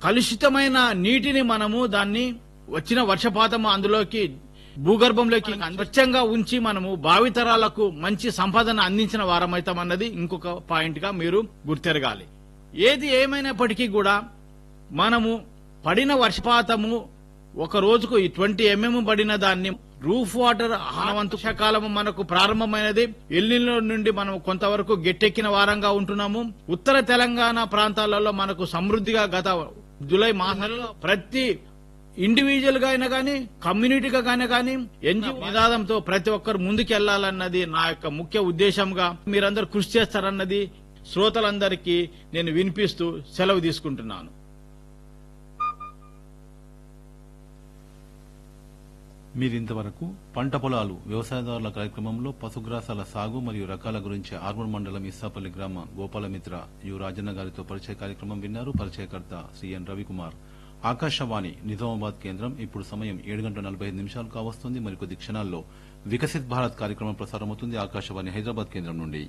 కలుషితమైన నీటిని మనము దాన్ని వచ్చిన వర్షపాతం అందులోకి భూగర్భంలోకి స్వచ్ఛంగా ఉంచి మనము భావితరాలకు మంచి సంపదన అందించిన వారమైతామన్నది ఇంకొక పాయింట్ గా మీరు గుర్తెరగాలి ఏది ఏమైనప్పటికీ కూడా మనము పడిన వర్షపాతము ఒక రోజుకు ఈ ట్వంటీ ఎంఎం పడిన దాన్ని రూఫ్ వాటర్ ఆనవంతు వర్షాకాలము మనకు ప్రారంభమైనది ఎల్లిలో నుండి మనం కొంతవరకు గట్టెక్కిన వారంగా ఉంటున్నాము ఉత్తర తెలంగాణ ప్రాంతాలలో మనకు సమృద్ధిగా గత జూలై మాసంలో ప్రతి ఇండివిజువల్ గా అయినా కానీ కమ్యూనిటీగా అయినా కానీ ఎన్జిఓ నినాదంతో ప్రతి ఒక్కరు ముందుకెళ్లాలన్నది నా యొక్క ముఖ్య ఉద్దేశంగా మీరందరూ కృషి చేస్తారన్నది శ్రోతలందరికీ నేను వినిపిస్తూ సెలవు తీసుకుంటున్నాను మీరింతవరకు పంట పొలాలు వ్యవసాయదారుల కార్యక్రమంలో పశుగ్రాసాల సాగు మరియు రకాల గురించి ఆర్మూర్ మండలం ఇస్సాపల్లి గ్రామ గోపాలమిత్ర యు రాజన్న గారితో పరిచయ కార్యక్రమం విన్నారు పరిచయకర్త శ్రీ ఎన్ రవికుమార్ ఆకాశవాణి నిజామాబాద్ కేంద్రం ఇప్పుడు సమయం ఏడు గంటల నలభై ఐదు నిమిషాలు కావస్తుంది మరికొద్ది క్షణాల్లో వికసిత్ భారత్ కార్యక్రమం ప్రసారమవుతుంది ఆకాశవాణి హైదరాబాద్ కేంద్రం నుండి